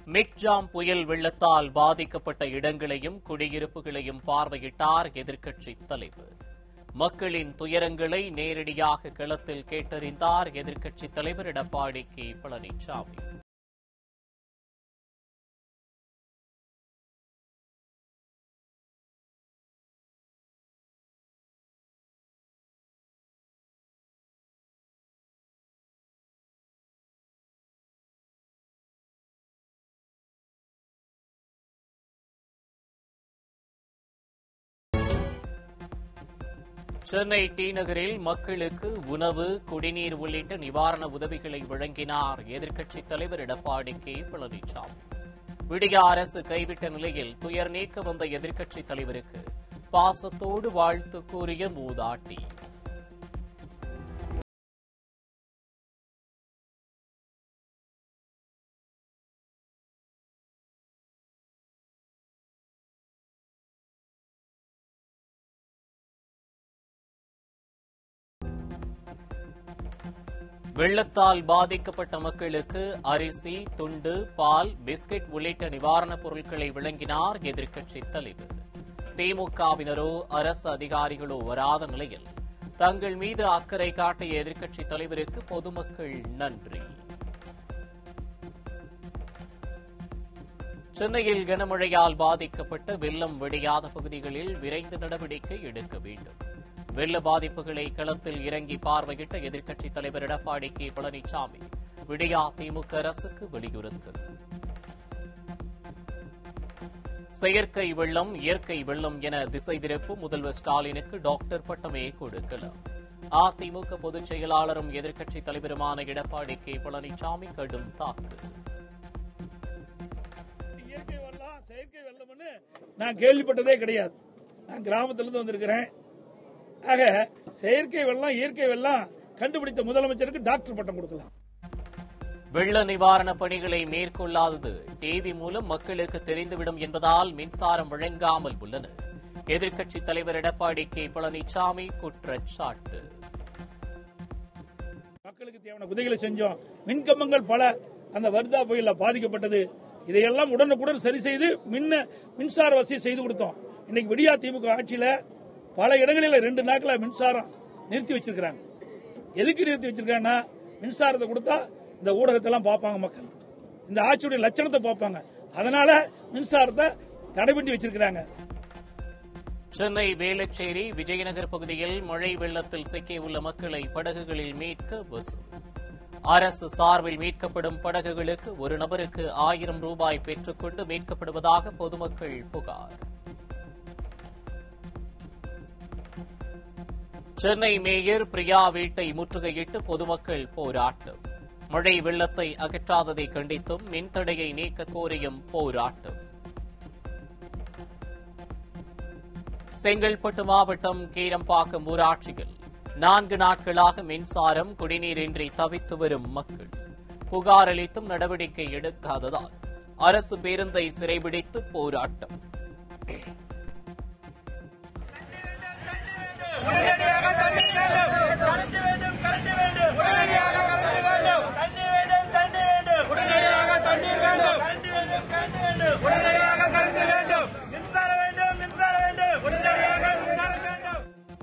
Michaung புயல் வெள்ளத்தால் பாதிக்கப்பட்ட இடங்களையும் குடியிருப்புகளையும் பார்வையிட்டார் எதிர்க்கட்சித் தலைவர் மக்களின் துயரங்களை நேரடியாக களத்தில் கேட்டறிந்தார் எதிர்க்கட்சித் தலைவர் எடப்பாடி கே பழனிசாமி சென்னை டி நகரில் மக்களுக்கு உணவு குடிநீர் உள்ளிட்ட நிவாரண உதவிகளை வழங்கினார் எதிர்க்கட்சித் தலைவர் எடப்பாடி கே பழனிசாமி விடிய அரசு கைவிட்ட நிலையில் துயர் நீக்க வந்த எதிர்க்கட்சித் தலைவருக்கு பாசத்தோடு வாழ்த்து கூறிய மூதாட்டி வெள்ளத்தால் பாதிக்கப்பட்ட மக்களுக்கு அரிசி துண்டு பால் பிஸ்கட் உள்ளிட்ட நிவாரணப் பொருட்களை வழங்கினார் எதிர்க்கட்சித் தலைவர் திமுகவினரோ அரசு அதிகாரிகளோ வராத நிலையில் தங்கள் மீது அக்கறை காட்டிய எதிர்க்கட்சித் தலைவருக்கு பொதுமக்கள் நன்றி சென்னையில் கனமழையால் பாதிக்கப்பட்ட வெள்ளம் வெடியாத பகுதிகளில் விரைந்து நடவடிக்கை எடுக்க வேண்டும் வெள்ள பாதிப்புகளை களத்தில் இறங்கி பார்வையிட்ட எதிர்க்கட்சித் தலைவர் எடப்பாடி கே பழனிசாமி விடியா திமுக அரசுக்கு வலியுறுத்தல் செயற்கை வெள்ளம் இயற்கை வெள்ளம் என திசை திருப்பும் முதல்வர் ஸ்டாலினுக்கு டாக்டர் பட்டமே கொடுக்கலாம் அதிமுக பொதுச் செயலாளரும் எதிர்க்கட்சித் தலைவருமான எடப்பாடி கே பழனிசாமி கடும் தாக்கு இயற்கை வெள்ளம் செயற்கை வெள்ளம்னு நான் கேள்விப்பட்டதே கிடையாது நான் கிராமத்திலிருந்து வந்திருக்கிறேன் ஆக செயற்கை வெள்ளம் இயற்கை வெள்ளம் கண்டுபிடித்த முதலமைச்சருக்கு டாக்டர் பட்டம் கொடுக்கலாம் வெள்ள நிவாரணப் பணிகளை மேற்கொள்ளாதது டிவி மூலம் மக்களுக்கு தெரிந்துவிடும் என்பதால் மின்சாரம் வழங்காமல் உள்ளனர் எதிர்க்கட்சித் தலைவர் எடப்பாடி கே பழனிசாமி குற்றச்சாட்டு மக்களுக்கு தேவையான உதவிகளை செஞ்சோம் மின்கம்பங்கள் பல அந்த வர்தா புயல்ல பாதிக்கப்பட்டது இதையெல்லாம் உடனுக்குடன் சரி செய்து மின்ன மின்சார வசதி செய்து கொடுத்தோம் இன்னைக்கு விடியா திமுக ஆட்சியில பல இடங்களில் ரெண்டு நாட்கள மின்சாரம் நிறுத்தி வச்சிருக்கிறாங்க எதுக்கு நிறுத்தி வச்சிருக்காங்கன்னா மின்சாரத்தை கொடுத்தா இந்த ஊடகத்தெல்லாம் பார்ப்பாங்க மக்கள் இந்த ஆட்சியுடைய லட்சணத்தை பார்ப்பாங்க அதனால மின்சாரத்தை தடை பண்ணி வச்சிருக்கிறாங்க சென்னை வேளச்சேரி விஜயநகர் பகுதியில் மழை வெள்ளத்தில் சிக்கியுள்ள மக்களை படகுகளில் மீட்க வசூல் அரசு சார்பில் மீட்கப்படும் படகுகளுக்கு ஒரு நபருக்கு ஆயிரம் ரூபாய் பெற்றுக்கொண்டு மீட்கப்படுவதாக பொதுமக்கள் புகார் சென்னை மேயர் பிரியா வீட்டை முற்றுகையிட்டு பொதுமக்கள் போராட்டம் மழை வெள்ளத்தை அகற்றாததை கண்டித்தும் மின்தடையை நீக்க கோரியும் போராட்டம் செங்கல்பட்டு மாவட்டம் கீரம்பாக்கம் ஊராட்சியில் நான்கு நாட்களாக மின்சாரம் குடிநீரின்றி தவித்து வரும் மக்கள் புகார் அளித்தும் நடவடிக்கை எடுக்காததால் அரசு பேருந்தை சிறைபிடித்து போராட்டம் உடனடியாக தண்ணீர் வேண்டும் கரண்ட் வேண்டும் கரண்ட் வேண்டும் உடனடியாக கரண்ட் வேண்டும் தண்ணீர் வேண்டும் தண்ணீர் வேண்டும் உடனடியாக தண்ணீர் வேண்டும் கரண்ட் வேண்டும் கரண்ட் வேண்டும் உடனடியாக கரண்ட் வேண்டும் மின்சாரம் வேண்டும் மின்சாரம் வேண்டும் உடனடியாக மின்சாரம் வேண்டும்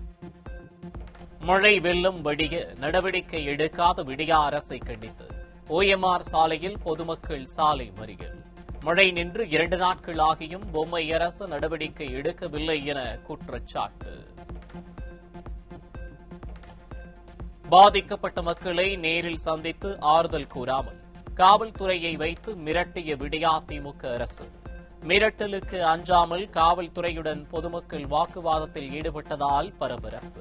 மழை வெள்ளம் வடிய நடவடிக்கை எடுக்காத விடியா அரசை கண்டித்து ஓஎம்ஆர் சாலையில் பொதுமக்கள் சாலை மறியல் மழை நின்று இரண்டு நாட்கள் ஆகியும் பொம்மை அரசு நடவடிக்கை எடுக்கவில்லை என குற்றச்சாட்டு பாதிக்கப்பட்ட மக்களை நேரில் சந்தித்து ஆறுதல் கூறாமல் காவல்துறையை வைத்து மிரட்டிய விடியா திமுக அரசு மிரட்டலுக்கு அஞ்சாமல் காவல்துறையுடன் பொதுமக்கள் வாக்குவாதத்தில் ஈடுபட்டதால் பரபரப்பு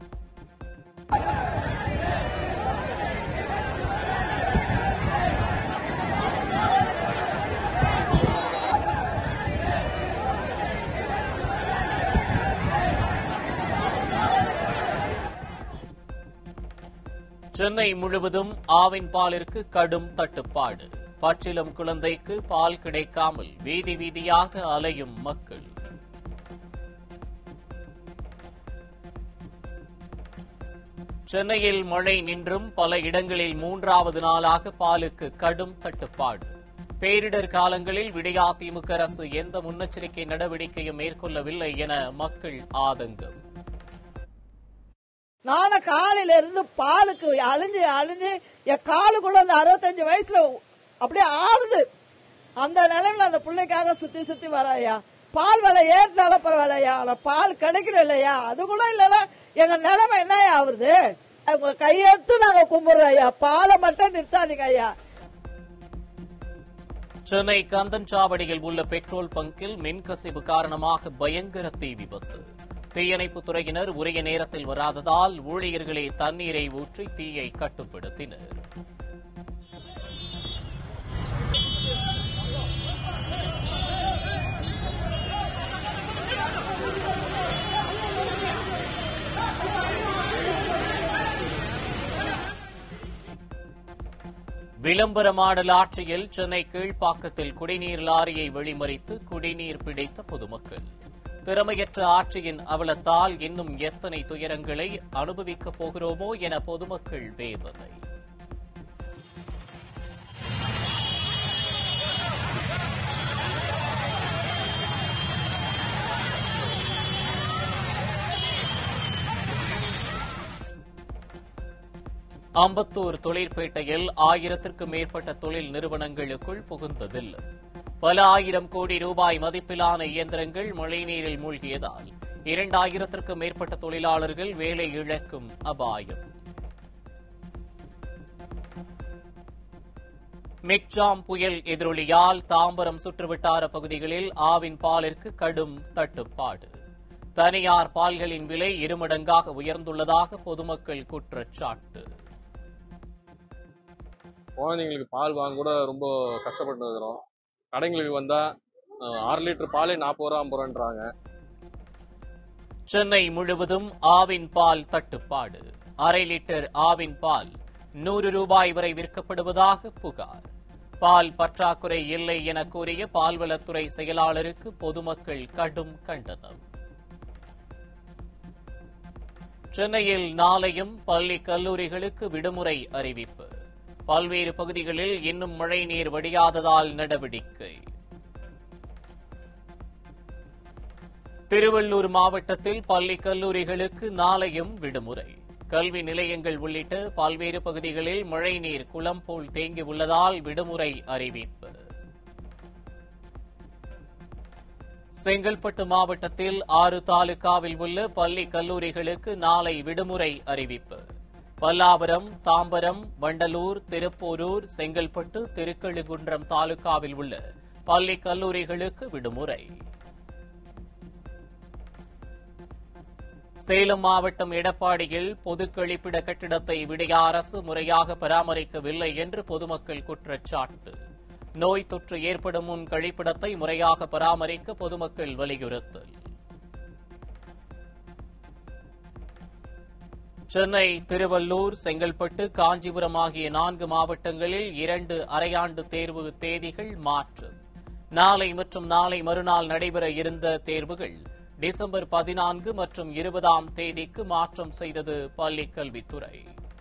சென்னை முழுவதும் ஆவின் பாலிற்கு கடும் தட்டுப்பாடு பச்சிலம் குழந்தைக்கு பால் கிடைக்காமல் வீதி வீதியாக அலையும் மக்கள் சென்னையில் மழை நின்றும் பல இடங்களில் மூன்றாவது நாளாக பாலுக்கு கடும் தட்டுப்பாடு பேரிடர் காலங்களில் விடியா திமுக அரசு எந்த முன்னெச்சரிக்கை நடவடிக்கையும் மேற்கொள்ளவில்லை என மக்கள் ஆதங்கம் நானும் காலையில இருந்து பாலுக்கு அழிஞ்சு அழிஞ்சு என் காலு கூட அந்த அறுபத்தஞ்சு வயசுல அப்படியே ஆடுது அந்த நிலைமையில அந்த பிள்ளைக்காக சுத்தி சுத்தி வரையா பால் விலை ஏறினாலும் பரவாயில்லையா ஆனா பால் கிடைக்கல இல்லையா அது கூட இல்லைன்னா எங்க நிலைமை என்ன ஆகுது உங்க கையெடுத்து நாங்க கும்பிடுறோம் ஐயா பாலை மட்டும் நிறுத்தாதீங்க ஐயா சென்னை கந்தன்சாவடியில் உள்ள பெட்ரோல் பங்கில் மின்கசிவு காரணமாக பயங்கர தீ விபத்து தீயணைப்புத் துறையினர் உரிய நேரத்தில் வராததால் ஊழியர்களே தண்ணீரை ஊற்றி தீயை கட்டுப்படுத்தினர் விளம்பர மாடல் ஆட்சியில் சென்னை கீழ்ப்பாக்கத்தில் குடிநீர் லாரியை வெளிமறித்து குடிநீர் பிடித்த பொதுமக்கள் திறமையற்ற ஆட்சியின் அவலத்தால் இன்னும் எத்தனை துயரங்களை அனுபவிக்கப் போகிறோமோ என பொதுமக்கள் வேதனை அம்பத்தூர் தொழிற்பேட்டையில் ஆயிரத்திற்கும் மேற்பட்ட தொழில் நிறுவனங்களுக்குள் புகுந்ததில்லை பல ஆயிரம் கோடி ரூபாய் மதிப்பிலான இயந்திரங்கள் மழைநீரில் மூழ்கியதால் இரண்டாயிரத்திற்கும் மேற்பட்ட தொழிலாளர்கள் வேலை இழக்கும் அபாயம் மிக்ஜாம் புயல் எதிரொலியால் தாம்பரம் சுற்றுவட்டார பகுதிகளில் ஆவின் பாலிற்கு கடும் தட்டுப்பாடு தனியார் பால்களின் விலை இருமடங்காக உயர்ந்துள்ளதாக பொதுமக்கள் குற்றச்சாட்டு குழந்தைங்களுக்கு பால் வாங்க கூட ரொம்ப கஷ்டப்பட்டு இருக்கிறோம் கடைங்களுக்கு வந்தா அஹ், அரை லிட்டர் பாலே நாற்பது ரூபா ஐம்பது ரூபான்றாங்க சென்னை முழுவதும் ஆவின் பால் தட்டுப்பாடு அரை லிட்டர் ஆவின் பால் நூறு ரூபாய் வரை விற்கப்படுவதாக புகார் பால் பற்றாக்குறை இல்லை என கூறிய பால்வளத்துறை செயலாளருக்கு பொதுமக்கள் கடும் கண்டனம் சென்னையில் நாளையும் பள்ளி கல்லூரிகளுக்கு விடுமுறை அறிவிப்பு பல்வேறு பகுதிகளில் இன்னும் மழைநீர் வடியாததால் நடவடிக்கை திருவள்ளூர் மாவட்டத்தில் பள்ளி கல்லூரிகளுக்கு நாளையும் விடுமுறை கல்வி நிலையங்கள் உள்ளிட்ட பல்வேறு பகுதிகளில் மழைநீர் குளம் போல் தேங்கியுள்ளதால் விடுமுறை அறிவிப்பு செங்கல்பட்டு மாவட்டத்தில் ஆறு தாலுகாவில் உள்ள பள்ளி கல்லூரிகளுக்கு நாளை விடுமுறை அறிவிப்பு பல்லாவரம் தாம்பரம் வண்டலூர் திருப்போரூர் செங்கல்பட்டு திருக்கழுகுன்றம் தாலுகாவில் உள்ள பள்ளி கல்லூரிகளுக்கு விடுமுறை சேலம் மாவட்டம் எடப்பாடியில் பொது கழிப்பிட கட்டிடத்தை விடிய அரசு முறையாக பராமரிக்கவில்லை என்று பொதுமக்கள் குற்றச்சாட்டு நோய் தொற்று ஏற்படும் முன் கழிப்பிடத்தை முறையாக பராமரிக்க பொதுமக்கள் வலியுறுத்தல் சென்னை திருவள்ளூர் செங்கல்பட்டு காஞ்சிபுரம் ஆகிய நான்கு மாவட்டங்களில் இரண்டு அரையாண்டு தேர்வு தேதிகள் மாற்றம் நாளை மற்றும் நாளை மறுநாள் நடைபெற இருந்த தேர்வுகள் டிசம்பர் பதினான்கு மற்றும் இருபதாம் தேதிக்கு மாற்றம் செய்தது பள்ளிக் கல்வித்துறை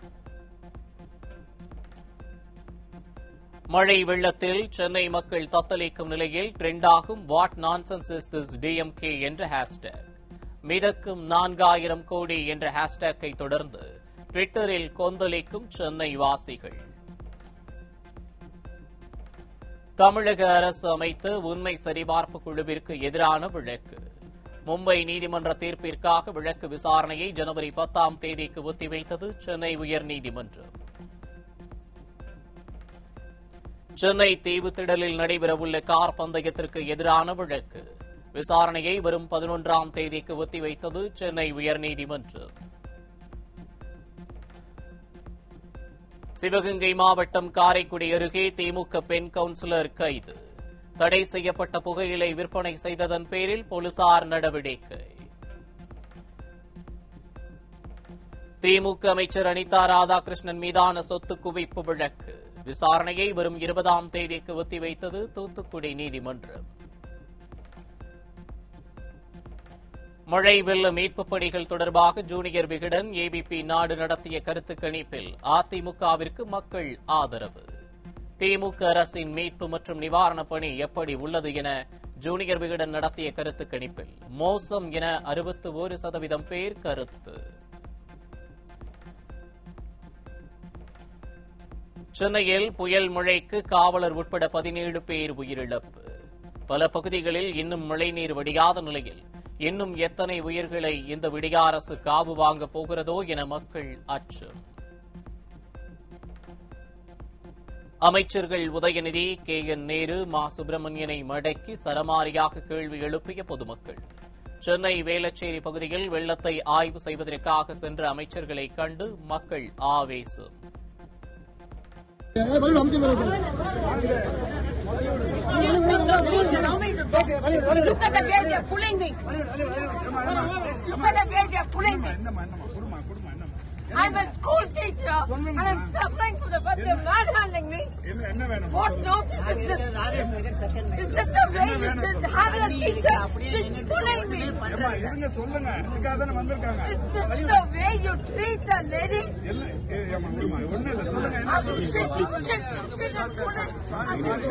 மழை வெள்ளத்தில் சென்னை மக்கள் தத்தளிக்கும் நிலையில் ட்ரெண்டாகும் what nonsense is this DMK என்ற ஹேஷ்டேக் மிதக்கும் நான்காயிரம் கோடி என்ற ஹேஷ்டேக்கை தொடர்ந்து ட்விட்டரில் கொந்தளிக்கும் சென்னை வாசிகள் தமிழக அரசு அமைத்த உண்மை சரிபார்ப்பு குழுவிற்கு எதிரான வழக்கு மும்பை நீதிமன்ற தீர்ப்பிற்காக வழக்கு விசாரணையை ஜனவரி பத்தாம் தேதிக்கு ஒத்திவைத்தது சென்னை உயர்நீதிமன்றம் சென்னை தீவுத்திடலில் நடைபெறவுள்ள கார் பந்தயத்திற்கு எதிரான வழக்கு விசாரணையை வரும் பதினொன்றாம் தேதிக்கு ஒத்திவைத்தது சென்னை உயர்நீதிமன்றம் சிவகங்கை மாவட்டம் காரைக்குடி அருகே திமுக பெண் கவுன்சிலர் கைது தடை செய்யப்பட்ட புகையிலை விற்பனை செய்ததன் பேரில் போலீசார் நடவடிக்கை திமுக அமைச்சர் அனிதா ராதாகிருஷ்ணன் மீதான சொத்து குவிப்பு வழக்கு விசாரணையை வரும் இருபதாம் தேதிக்கு ஒத்திவைத்தது தூத்துக்குடி நீதிமன்றம் மழை வெள்ள மீட்புப் பணிகள் தொடர்பாக ஜூனியர் விகடன் ஏபிபி நாடு நடத்திய கருத்து கணிப்பில் அதிமுகவிற்கு மக்கள் ஆதரவு திமுக அரசின் மீட்பு மற்றும் நிவாரணப் பணி எப்படி உள்ளது என ஜூனியர் விகடன் நடத்திய கருத்து கணிப்பில் மோசம் என அறுபத்து ஒரு சதவீதம் பேர் கருத்து சென்னையில் புயல் மழைக்கு காவலர் உட்பட பதினேழு பேர் உயிரிழப்பு பல பகுதிகளில் இன்னும் மழைநீர் வடியாத நிலையில் இன்னும் எத்தனை உயிர்களை இந்த விடிய அரசு காவு வாங்கப் போகிறதோ என மக்கள் அச்சம் அமைச்சர்கள் உதயநிதி கே என் நேரு மா சுப்பிரமணியனை மடக்கி சரமாரியாக கேள்வி எழுப்பிய பொதுமக்கள் சென்னை வேளச்சேரி பகுதியில் வெள்ளத்தை ஆய்வு செய்வதற்காக சென்ற அமைச்சர்களை கண்டு மக்கள் ஆவேசம் Look at the way they're pulling me. Look at the way they're pulling me. I'm a school teacher and I'm suffering for the fact they're manhandling me. What nonsense is this? Is this the way you should handle a teacher? She's pulling me. இருங்க சொல்லுங்க இதுக்காக தானே வந்திருக்காங்க Is this the way you treat a lady? இல்ல ஏ, ஏம்மா, விடுமா, ஒண்ணும் இல்ல சொல்லுங்க என்ன Um, she, she, she just pulling. And the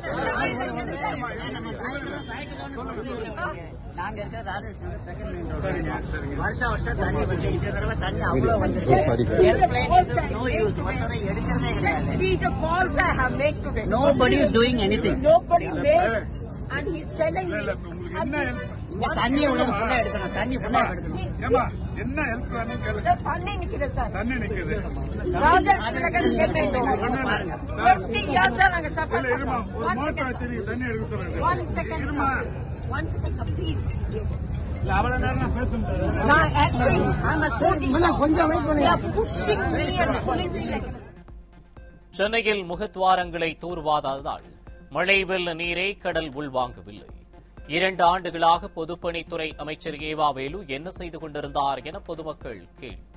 fellow, நாங்க இருக்கிற ராதாகிருஷ்ணன் செகண்ட் மெயின் ரோடு வருஷம் வருஷம் தண்ணி வந்து இந்த தடவை தண்ணி அவ்வளவு வந்துருக்கு ஏர்பிளைன் நோ யூஸ் ஒருத்தரை எடுக்கிறதே கிடையாது see the calls I have made today. Nobody is doing anything Nobody made, and he's telling me. உங்களுக்கு என்ன help? இந்த தண்ணி உள்ளது ஃபுல்லா எடுக்கணும் தண்ணி ஃபுல்லா எடுக்கணும் ஏமா என்ன ஹெல்ப் வேணும் கேளுங்க The தண்ணி நிக்குது சார் தண்ணி நிக்குது ராஜர் திலகன் கேட்டேன் டுவெண்ட்டி இயர்ஸ் நாங்க இல்ல சஃபர் இருமா ஒரு ஒன் மோட்டர் செகண்ட் வச்சு நீங்க தண்ணி எடுக்க சொல்லுங்க ஒன் செகண்ட் இருமா ஒன் செகண்ட் சார் ப்ளீஸ் இல்ல அவ்வளவு நேரம் நான் பேச முடியாது நான் ஆக்சுவலி ஐம் அ ஸ்டூடெண்ட் கொஞ்சம் வெயிட் பண்ணி pushing me and pulling me like சென்னையில் முகத்வாரங்களை தூர்வாததால் மழை வெள்ள நீரை கடல் உள்வாங்கவில்லை இரண்டு ஆண்டுகளாக பொதுப்பணித்துறை அமைச்சர் ஏவா வேலு என்ன செய்து கொண்டிருந்தார் என பொதுமக்கள் கேள்வி